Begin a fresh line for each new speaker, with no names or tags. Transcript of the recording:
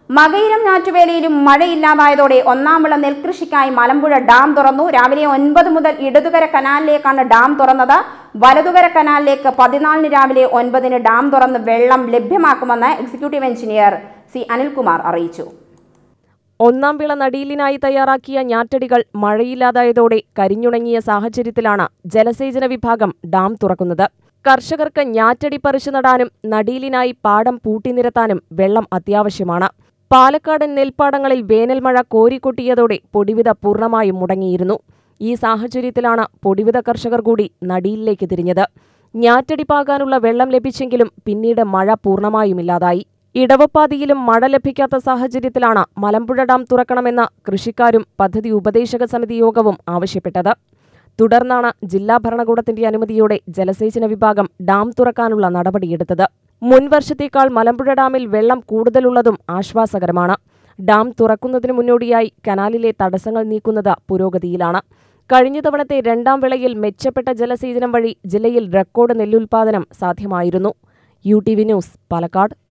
മകയിരം ഞാറ്റുവേലയിലും മഴയില്ലാതായതോടെ ഒന്നാം വിള നെൽകൃഷിക്കായി മലമ്പുഴ ഡാം തുറന്നു രാവിലെ ഒൻപത് മുതൽ ഇടതുകര കനാലിലേക്കാണ് ഡാം തുറന്നത് വലതുകര കനാലിലേക്ക് പതിനാലിന് രാവിലെ ഒൻപതിന് ഡാം തുറന്ന് വെള്ളം ലഭ്യമാക്കുമെന്ന് എക്സിക്യൂട്ടീവ് എഞ്ചിനീയർ സി അനിൽകുമാർ അറിയിച്ചു
ഒന്നാം വിള നടീലിനായി തയ്യാറാക്കിയ ഞാറ്റടികൾ മഴയില്ലാതായതോടെ കരിഞ്ഞുണങ്ങിയ സാഹചര്യത്തിലാണ് ജലസേചന വിഭാഗം ഡാം തുറക്കുന്നത് കർഷകർക്ക് ഞാറ്റടി പറിച്ചു നടാനും നടീലിനായി പാടം പൂട്ടിനിരത്താനും വെള്ളം അത്യാവശ്യമാണ് പാലക്കാടൻ നെൽപ്പാടങ്ങളിൽ വേനൽമഴ കോരിക്കൊട്ടിയതോടെ പൊടിവിത പൂർണ്ണമായും മുടങ്ങിയിരുന്നു ഈ സാഹചര്യത്തിലാണ് പൊടിവിത കർഷകർ കൂടി നടീലിലേക്ക് തിരിഞ്ഞത് ഞാറ്റടി പാകാനുള്ള വെള്ളം ലഭിച്ചെങ്കിലും പിന്നീട് മഴ പൂർണ്ണമായുമില്ലാതായി ഇടവപ്പാതിയിലും മഴ ലഭിക്കാത്ത സാഹചര്യത്തിലാണ് മലമ്പുഴ ഡാം തുറക്കണമെന്ന് കൃഷിക്കാരും പദ്ധതി ഉപദേശക സമിതി യോഗവും ആവശ്യപ്പെട്ടത് തുടർന്നാണ് ജില്ലാ ഭരണകൂടത്തിന്റെ അനുമതിയോടെ ജലസേചന വിഭാഗം ഡാം തുറക്കാനുള്ള നടപടിയെടുത്തത് മുൻ വർഷത്തേക്കാൾ മലമ്പുഴ ഡാമിൽ വെള്ളം കൂടുതലുള്ളതും ആശ്വാസകരമാണ് ഡാം തുറക്കുന്നതിന് മുന്നോടിയായി കനാലിലെ തടസ്സങ്ങൾ നീക്കുന്നത് പുരോഗതിയിലാണ് കഴിഞ്ഞ തവണത്തെ രണ്ടാം വിളയിൽ മെച്ചപ്പെട്ട ജലസേചനം വഴി ജില്ലയിൽ റെക്കോർഡ് നെല്ലുൽപാദനം സാധ്യമായിരുന്നു U T V news Palakkad